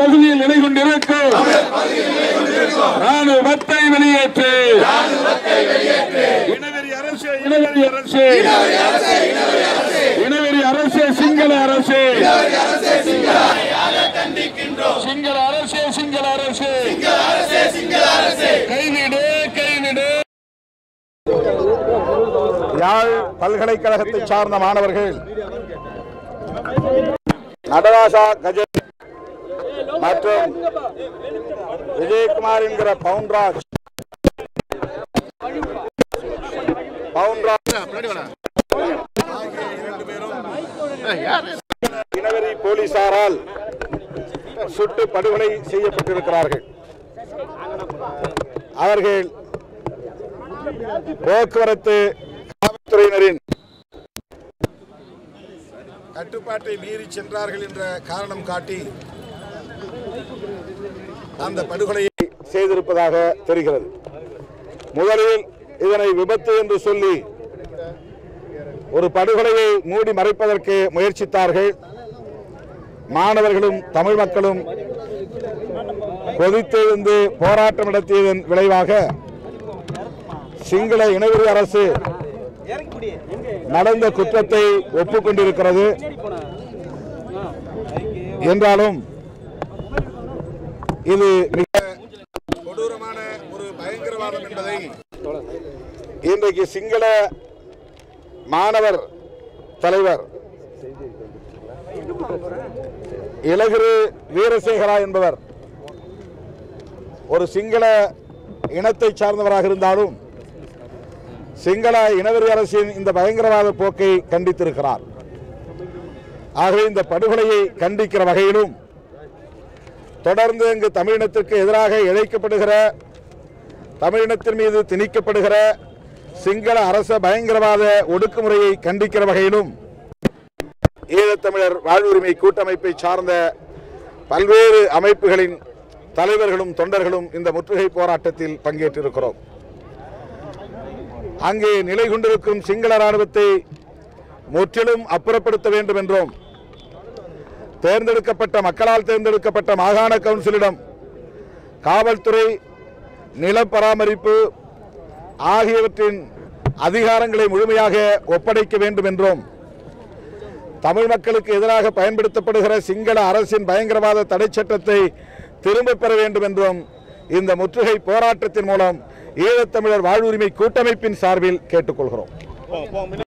பகுதியில் நிலை கொண்டிருக்கும் ராணுவத்தை வெளியேற்று இனவெறி அரசு இனவெறி அரசு இனவெறி அரசு சிங்கள அரசு சிங்கள அரசு சிங்கள அரசு கைவிடு கைவிடு யாழ் பல்கலைக்கழகத்தை சார்ந்த மாணவர்கள் நடராசா கஜன் மற்றும் விஜயகுமார் என்கிற பவுன்ராஜ் பவுன்ராஜ் ஆகிய இரண்டு பேரும் இனவெறி போலீசாரால் சுட்டு படுகொலை செய்யப்பட்டிருக்கிறார்கள் அவர்கள் போக்குவரத்து காவல்துறையினரின் கட்டுப்பாட்டை மீறி சென்றார்கள் என்ற காரணம் காட்டி அந்த படுகொலையை செய்திருப்பதாக தெரிகிறது முதலில் இதனை விபத்து என்று சொல்லி ஒரு படுகொலையை மூடி மறைப்பதற்கு முயற்சித்தார்கள் மாணவர்களும் தமிழ் மக்களும் கொதித்தெழுந்து போராட்டம் நடத்தியதன் விளைவாக சிங்கள இனவெறி அரசு நடந்த குற்றத்தை ஒப்புக்கொண்டிருக்கிறது என்றாலும் இது மிக கொடூரமான ஒரு பயங்கரவாதம் என்பதை இன்றைக்கு சிங்கள மாணவர் தலைவர் இலகிரு வீரசேகரா என்பவர் ஒரு சிங்கள இனத்தை சார்ந்தவராக இருந்தாலும் சிங்கள இனவெறி அரசின் இந்த பயங்கரவாத போக்கை கண்டித்திருக்கிறார் ஆகவே இந்த படுகொலையை கண்டிக்கிற வகையிலும் தொடர்ந்து இங்கு தமிழினத்திற்கு எதிராக இழைக்கப்படுகிற தமிழினத்தின் மீது திணிக்கப்படுகிற சிங்கள அரச பயங்கரவாத ஒடுக்குமுறையை கண்டிக்கிற வகையிலும் ஈழத்தமிழர் வாழ்வுரிமை கூட்டமைப்பை சார்ந்த பல்வேறு அமைப்புகளின் தலைவர்களும் தொண்டர்களும் இந்த முற்றுகை போராட்டத்தில் பங்கேற்றிருக்கிறோம் அங்கே நிலை கொண்டிருக்கும் சிங்கள ராணுவத்தை முற்றிலும் அப்புறப்படுத்த வேண்டும் என்றும் தேர்ந்தெடுக்கப்பட்ட மக்களால் தேர்ந்தெடுக்கப்பட்ட மாகாண கவுன்சிலிடம் காவல்துறை நில பராமரிப்பு ஆகியவற்றின் அதிகாரங்களை முழுமையாக ஒப்படைக்க வேண்டும் என்றும் தமிழ் மக்களுக்கு எதிராக பயன்படுத்தப்படுகிற சிங்கள அரசின் பயங்கரவாத தடை சட்டத்தை திரும்பப் பெற வேண்டும் என்றும் இந்த முற்றுகை போராட்டத்தின் மூலம் ஈழத்தமிழர் வாழ்வுரிமை கூட்டமைப்பின் சார்பில் கேட்டுக்கொள்கிறோம்